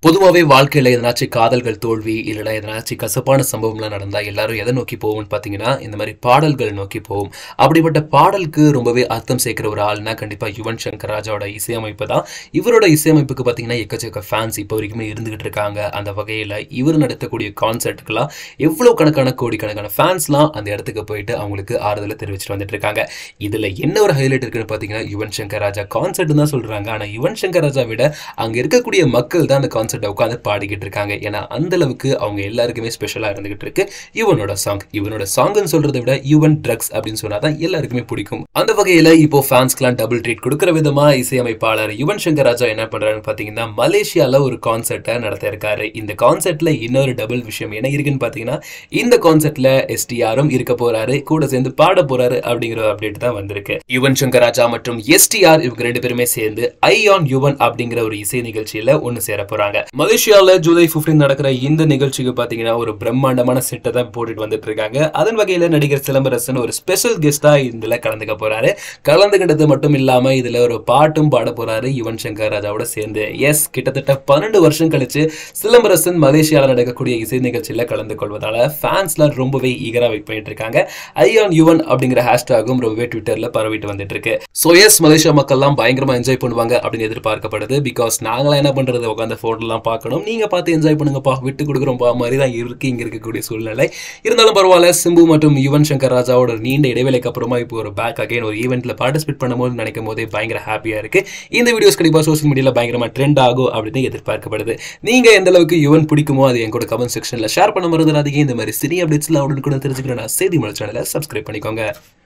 பொதுவாகவே வாழ்க்கையில் எதனாச்சும் காதல்கள் தோல்வி இல்லைனா எதனாச்சும் கசப்பான சம்பவம்லாம் நடந்தால் எல்லாரும் எதை நோக்கி போவோம்னு பார்த்தீங்கன்னா இந்த மாதிரி பாடல்கள் நோக்கி போவோம் அப்படிப்பட்ட பாடலுக்கு ரொம்பவே அர்த்தம் சேர்க்கிற ஒரு ஆள்னா கண்டிப்பாக யுவன் சங்கர் ராஜாவோட இசையமைப்பு தான் இவரோட இசையமைப்புக்கு பார்த்தீங்கன்னா எக்கச்சக்க ஃபேன்ஸ் இப்போ வரைக்குமே இருந்துகிட்டு இருக்காங்க அந்த வகையில் இவர் நடத்தக்கூடிய கான்சர்ட்டுக்கெல்லாம் எவ்வளோ கணக்கான கோடிக்கணக்கான ஃபேன்ஸ்லாம் அந்த இடத்துக்கு போயிட்டு அவங்களுக்கு ஆறுதலை தெரிவிச்சுட்டு வந்துட்டு இருக்காங்க இதில் என்ன ஒரு ஹைலைட் இருக்குன்னு பார்த்தீங்கன்னா யுவன் சங்கர் ராஜா கான்சர்ட் தான் சொல்கிறாங்க ஆனால் யுவன் சங்கர் ராஜா விட அங்கே இருக்கக்கூடிய மக்கள் தான் அந்த கான்சர்ட்டை உட்காந்து பாடிக்கிட்டு இருக்காங்க ஏன்னா அந்த அளவுக்கு அவங்க எல்லாருக்குமே ஸ்பெஷலாக இருந்துகிட்டு இருக்கு யுவனோட சாங் இவனோட சாங்னு சொல்றதை விட யுவன் ட்ரக்ஸ் அப்படின்னு சொன்னா தான் எல்லாருக்குமே பிடிக்கும் அந்த வகையில் இப்போ ஃபேன்ஸ்க்குலாம் டபுள் ட்ரீட் கொடுக்குற விதமா இசையமைப்பாளர் யுவன் சங்கர் ராஜா என்ன பண்றாருன்னு பார்த்தீங்கன்னா மலேசியால ஒரு கான்சர்ட்டை நடத்த இருக்காரு இந்த கான்சர்ட்ல இன்னொரு டபுள் விஷயம் என்ன இருக்குன்னு பார்த்தீங்கன்னா இந்த கான்சர்ட்ல எஸ்டிஆரும் இருக்க போறாரு கூட சேர்ந்து பாட போறாரு அப்படிங்கிற அப்டேட் தான் வந்திருக்கு யுவன் சங்கர் ராஜா மற்றும் எஸ்டிஆர் இவங்க ரெண்டு பேருமே சேர்ந்து ஐ ஆன் யுவன் அப்படிங்கிற ஒரு இசை நிகழ்ச்சியில ஒன்னு சேர போறாங்க மலேசியால ஜூலை 15 நடக்கிற இந்த நிகழ்ச்சிக்கு பாத்தீங்கன்னா ஒரு பிரம்மாண்டமான செட்டை தான் போட்டுட்டு வந்துட்டு இருக்காங்க அதன் வகையில நடிகர் சிலம்பரசன் ஒரு ஸ்பெஷல் கெஸ்டா இதுல கலந்துக்க போறாரு கலந்துகிட்டது மட்டும் இல்லாம இதுல ஒரு பாட்டும் பாட போறாரு யுவன் சங்கர் ராஜாவோட சேர்ந்து எஸ் கிட்டத்தட்ட பன்னெண்டு வருஷம் கழிச்சு சிலம்பரசன் மலேசியால நடக்கக்கூடிய இசை நிகழ்ச்சியில கலந்து கொள்வதால ஃபேன்ஸ்லாம் ரொம்பவே ஈகரா வெயிட் பண்ணிட்டு இருக்காங்க ஐ ஆன் யுவன் அப்படிங்கிற ஹேஷ்டாகும் ரொம்பவே ட்விட்டர்ல பரவிட்டு வந்துட்டு இருக்கு ஸோ எஸ் மலேசியா மக்கள்லாம் பயங்கரமா என்ஜாய் பண்ணுவாங்க அப்படின்னு எதிர்பார்க்கப்படுது பிகாஸ் நாங்களாம் என்ன பண்றது உட்காந்து ஃபோட்டோலாம் பார்க்கணும் நீங்க பார்த்து என்ஜாய் பண்ணுங்கப்பா விட்டு கொடுக்குறோம்ப்பா மாதிரி தான் இருக்கு இங்க இருக்கக்கூடிய சூழ்நிலை இருந்தாலும் பரவாயில்ல சிம்பு மற்றும் யுவன் சங்கர் ராஜாவோட நீண்ட இடைவேளைக்கு அப்புறமா இப்போ ஒரு பேக் அகைன் ஒரு ஈவெண்ட்ல பார்ட்டிசிபேட் பண்ணும்போது நினைக்கும் போதே பயங்கர ஹாப்பியா இருக்கு இந்த வீடியோஸ் கண்டிப்பா சோஷியல் மீடியால பயங்கரமா ட்ரெண்ட் ஆகும் அப்படின்னு எதிர்பார்க்கப்படுது நீங்க எந்த அளவுக்கு யுவன் பிடிக்குமோ அது எங்களோட கமெண்ட் செக்ஷன்ல ஷேர் பண்ண மறந்துடாதீங்க இந்த மாதிரி சினி அப்டேட்ஸ்லாம் உடனுக்குடன் தெரிஞ்சுக்கிறேன் செய்தி மலை சேனலை சப்ஸ்கிரைப் பண்ணிக்கோங்க